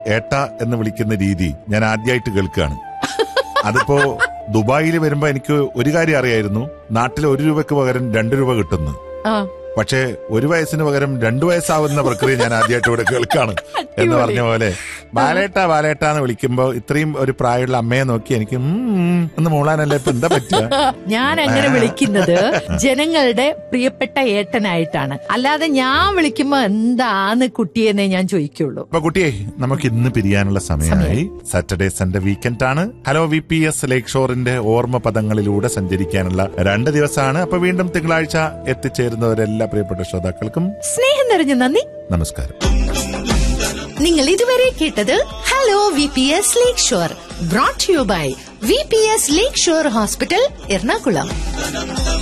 ഏട്ട എന്ന് വിളിക്കുന്ന രീതി ഞാൻ ആദ്യമായിട്ട് കേൾക്കുകയാണ് അതിപ്പോ ദുബായിൽ വരുമ്പോ എനിക്ക് ഒരു കാര്യം അറിയായിരുന്നു നാട്ടിൽ ഒരു രൂപയ്ക്ക് പകരം രണ്ട് രൂപ കിട്ടുന്നു ആ പക്ഷേ ഒരു വയസ്സിന് പകരം രണ്ടു വയസ്സാവുന്ന പ്രക്രിയ ഞാൻ ആദ്യമായിട്ട് ഇവിടെ കേൾക്കാണ് എന്ന് പറഞ്ഞ പോലെ ബാലേട്ട ബാലേട്ട എന്ന് വിളിക്കുമ്പോ ഇത്രയും ഒരു പ്രായമുള്ള അമ്മയെ നോക്കി എനിക്ക് ഉം, ഉം എന്ന് മൂളാനല്ലേ ഇപ്പൊ എന്താ പറ്റുക ഞാൻ അങ്ങനെ വിളിക്കുന്നത് ജനങ്ങളുടെ പ്രിയപ്പെട്ട ഏട്ടനായിട്ടാണ് അല്ലാതെ ഞാൻ വിളിക്കുമ്പോ എന്താന്ന് കുട്ടിയെന്നേ ഞാൻ ചോദിക്കുള്ളൂ അപ്പൊ കുട്ടിയെ നമുക്ക് ഇന്ന് പിരിയാനുള്ള സമയമായി സാറ്റർഡേ സൺഡേ വീക്കെൻഡ് ആണ് ഹലോ വി പി എസ് ലേക്ക് ഷോറിന്റെ ഓർമ്മ പദങ്ങളിലൂടെ സഞ്ചരിക്കാനുള്ള രണ്ട് ദിവസമാണ് അപ്പൊ വീണ്ടും തിങ്കളാഴ്ച എത്തിച്ചേരുന്നവരെല്ലാ പ്രിയപ്പെട്ട ശ്രോതാക്കൾക്കും സ്നേഹം നിറഞ്ഞ നന്ദി നമസ്കാരം നിങ്ങൾ ഇതുവരെ കേട്ടത് hello V P S lakeshore brought you by V P S lakeshore hospital Ernakulam